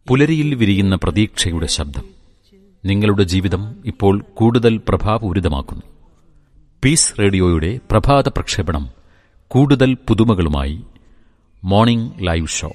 പുലരിയിൽ വിരിയുന്ന പ്രതീക്ഷയുടെ ശബ്ദം നിങ്ങളുടെ ജീവിതം ഇപ്പോൾ കൂടുതൽ പ്രഭാപൂരിതമാക്കുന്നു പീസ് റേഡിയോയുടെ പ്രഭാത പ്രക്ഷേപണം കൂടുതൽ പുതുമകളുമായി മോർണിംഗ് ലൈവ് ഷോ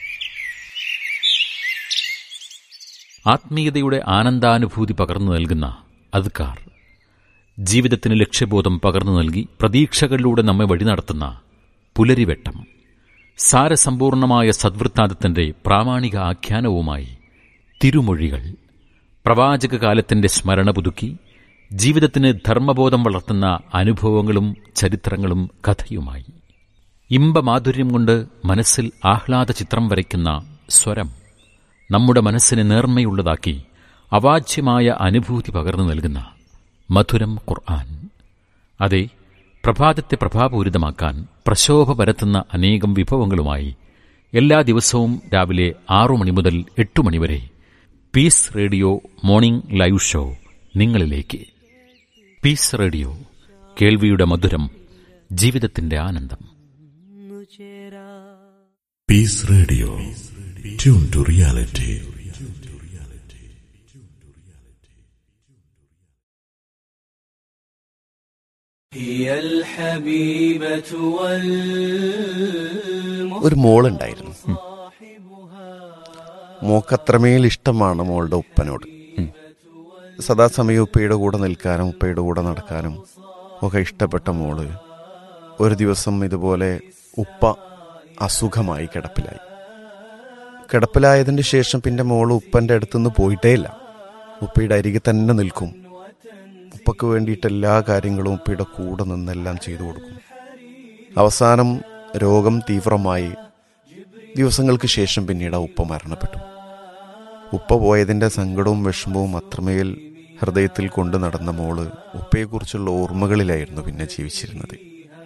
ആത്മീയതയുടെ ആനന്ദാനുഭൂതി പകർന്നു നൽകുന്ന അദ്കാർ ജീവിതത്തിന് ലക്ഷ്യബോധം പകർന്നു നൽകി പ്രതീക്ഷകളിലൂടെ നമ്മെ വഴി നടത്തുന്ന പുലരിവെട്ടം സാരസമ്പൂർണമായ സദ്വൃത്താന്തത്തിന്റെ പ്രാമാണിക ആഖ്യാനവുമായി തിരുമൊഴികൾ പ്രവാചക കാലത്തിന്റെ സ്മരണ പുതുക്കി ജീവിതത്തിന് ധർമ്മബോധം വളർത്തുന്ന അനുഭവങ്ങളും ചരിത്രങ്ങളും കഥയുമായി ഇമ്പമാധുര്യം കൊണ്ട് മനസ്സിൽ ആഹ്ലാദ ചിത്രം വരയ്ക്കുന്ന സ്വരം നമ്മുടെ മനസ്സിനെ നേർമ്മയുള്ളതാക്കി അവാച്യമായ അനുഭൂതി പകർന്നു നൽകുന്ന മധുരം ഖുർആൻ അതെ പ്രഭാതത്തെ പ്രഭാപൂരിതമാക്കാൻ പ്രശോഭ പരത്തുന്ന അനേകം വിഭവങ്ങളുമായി എല്ലാ ദിവസവും രാവിലെ ആറു മണി മുതൽ എട്ടു മണിവരെ peace radio morning live show നിങ്ങളിലേക്ക് പീസ് റേഡിയോ കേൾവിയുടെ മധുരം ജീവിതത്തിന്റെ ആനന്ദം peace radio tune to reality هي الحبيبة والمصطفى ഒരു മോളുണ്ടായിരുന്നു മോക്കത്രമേൽ ഇഷ്ടമാണ് മോളുടെ ഉപ്പനോട് സദാസമയം ഉപ്പയുടെ കൂടെ നിൽക്കാനും ഉപ്പയുടെ കൂടെ നടക്കാനും ഒക്കെ ഇഷ്ടപ്പെട്ട മോള് ഒരു ദിവസം ഇതുപോലെ ഉപ്പ അസുഖമായി കിടപ്പിലായി കിടപ്പിലായതിന് ശേഷം പിന്നെ മോള് ഉപ്പൻ്റെ അടുത്തുനിന്ന് പോയിട്ടേ ഇല്ല ഉപ്പയുടെ അരികെ തന്നെ നിൽക്കും ഉപ്പക്ക് വേണ്ടിയിട്ട് എല്ലാ കാര്യങ്ങളും ഉപ്പയുടെ കൂടെ നിന്നെല്ലാം ചെയ്തു കൊടുക്കും അവസാനം രോഗം തീവ്രമായി ദിവസങ്ങൾക്ക് ശേഷം പിന്നീട് ആ ഉപ്പ മരണപ്പെട്ടു ഉപ്പ പോയതിൻ്റെ സങ്കടവും വിഷമവും അത്രമേൽ ഹൃദയത്തിൽ കൊണ്ടു നടന്ന മോള് ഉപ്പയെക്കുറിച്ചുള്ള ഓർമ്മകളിലായിരുന്നു പിന്നെ ജീവിച്ചിരുന്നത്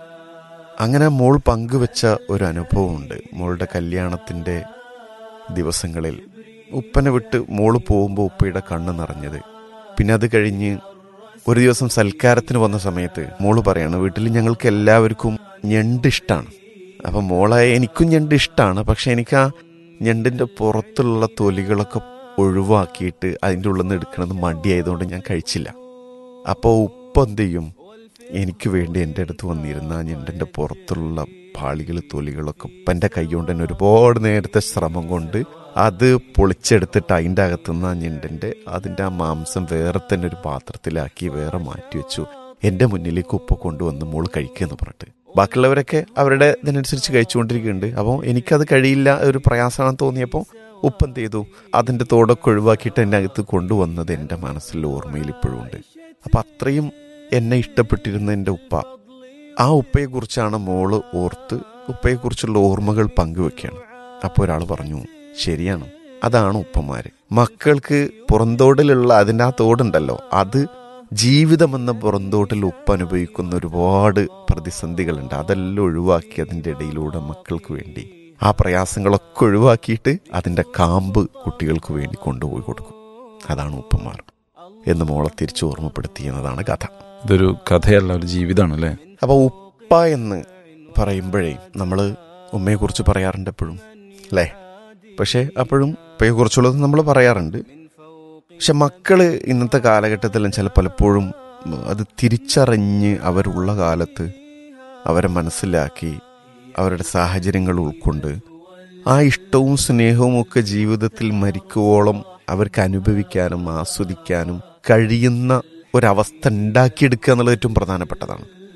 അങ്ങനെ മോൾ പങ്കുവെച്ച ഒരു അനുഭവമുണ്ട് മോളുടെ കല്യാണത്തിൻ്റെ ദിവസങ്ങളിൽ ഉപ്പനെ വിട്ട് മോള് പോകുമ്പോൾ ഉപ്പയുടെ കണ്ണ് നിറഞ്ഞത് പിന്നെ അത് കഴിഞ്ഞ് ഒരു ദിവസം സൽക്കാരത്തിന് വന്ന സമയത്ത് മോള് പറയാണ് വീട്ടിൽ ഞങ്ങൾക്ക് എല്ലാവർക്കും ഞണ്ട് ഇഷ്ടമാണ് അപ്പം മോളെ എനിക്കും ഞണ്ട് ഇഷ്ടമാണ് പക്ഷെ എനിക്ക് ആ ഞണ്ടിൻ്റെ പുറത്തുള്ള തൊലികളൊക്കെ ഒഴിവാക്കിയിട്ട് അതിൻ്റെ ഉള്ളിൽ നിന്ന് എടുക്കണത് മടിയായതുകൊണ്ട് ഞാൻ കഴിച്ചില്ല അപ്പോൾ ഉപ്പ എന്ത് ചെയ്യും എനിക്ക് വേണ്ടി എൻ്റെ അടുത്ത് വന്നിരുന്ന ആ ഞണ്ടിൻ്റെ പുറത്തുള്ള പാളികൾ തൊലികളൊക്കെ ഉപ്പൻ്റെ കൈ കൊണ്ട് തന്നെ ഒരുപാട് നേരത്തെ ശ്രമം കൊണ്ട് അത് പൊളിച്ചെടുത്തിട്ട് അതിൻ്റെ അകത്തുനിന്ന് ആ ഞണ്ടിൻ്റെ അതിൻ്റെ ആ മാംസം വേറെ തന്നെ ഒരു പാത്രത്തിലാക്കി വേറെ മാറ്റി വെച്ചു എൻ്റെ മുന്നിലേക്ക് ഉപ്പ കൊണ്ടുവന്ന് മോള് കഴിക്കുമെന്ന് പറഞ്ഞിട്ട് ബാക്കിയുള്ളവരൊക്കെ അവരുടെ ഇതിനനുസരിച്ച് കഴിച്ചുകൊണ്ടിരിക്കുന്നുണ്ട് അപ്പോൾ എനിക്കത് കഴിയില്ല ഒരു പ്രയാസമാണെന്ന് തോന്നിയപ്പോൾ ഉപ്പ് എന്ത് ചെയ്തു അതിൻ്റെ തോടൊക്കെ ഒഴിവാക്കിയിട്ട് എൻ്റെ അകത്ത് കൊണ്ടുവന്നത് എൻ്റെ മനസ്സിൽ ഓർമ്മയിൽ ഇപ്പോഴും ഉണ്ട് അപ്പം അത്രയും എന്നെ ഇഷ്ടപ്പെട്ടിരുന്ന എൻ്റെ ഉപ്പ ആ ഉപ്പയെക്കുറിച്ചാണ് മോള് ഓർത്ത് ഉപ്പയെക്കുറിച്ചുള്ള ഓർമ്മകൾ പങ്കുവെക്കുകയാണ് അപ്പോൾ ഒരാൾ പറഞ്ഞു ശരിയാണ് അതാണ് ഉപ്പമാര് മക്കൾക്ക് പുറന്തോടിലുള്ള അതിൻ്റെ ആ തോടുണ്ടല്ലോ അത് ജീവിതമെന്ന പുറന്തോട്ടിൽ ഉപ്പ് അനുഭവിക്കുന്ന ഒരുപാട് പ്രതിസന്ധികളുണ്ട് അതെല്ലാം ഒഴിവാക്കി അതിൻ്റെ ഇടയിലൂടെ മക്കൾക്ക് വേണ്ടി ആ പ്രയാസങ്ങളൊക്കെ ഒഴിവാക്കിയിട്ട് അതിൻ്റെ കാമ്പ് കുട്ടികൾക്ക് വേണ്ടി കൊണ്ടുപോയി കൊടുക്കും അതാണ് ഉപ്പമാർ എന്ന് മോളെ തിരിച്ചു ഓർമ്മപ്പെടുത്തിയെന്നതാണ് കഥ ഇതൊരു കഥയല്ല ഒരു ജീവിതമാണ് അല്ലേ അപ്പോൾ ഉപ്പ എന്ന് പറയുമ്പോഴേ നമ്മൾ ഉമ്മയെക്കുറിച്ച് പറയാറുണ്ട് എപ്പോഴും അല്ലേ പക്ഷേ അപ്പോഴും ഉപ്പയെക്കുറിച്ചുള്ളത് നമ്മൾ പറയാറുണ്ട് പക്ഷെ മക്കള് ഇന്നത്തെ കാലഘട്ടത്തിലും ചില പലപ്പോഴും അത് തിരിച്ചറിഞ്ഞ് അവരുള്ള കാലത്ത് അവരെ മനസ്സിലാക്കി അവരുടെ സാഹചര്യങ്ങൾ ഉൾക്കൊണ്ട് ആ ഇഷ്ടവും സ്നേഹവും ഒക്കെ ജീവിതത്തിൽ മരിക്കുവോളം അവർക്ക് അനുഭവിക്കാനും ആസ്വദിക്കാനും കഴിയുന്ന ഒരവസ്ഥ ഉണ്ടാക്കിയെടുക്കുക എന്നുള്ളത് ഏറ്റവും പ്രധാനപ്പെട്ടതാണ്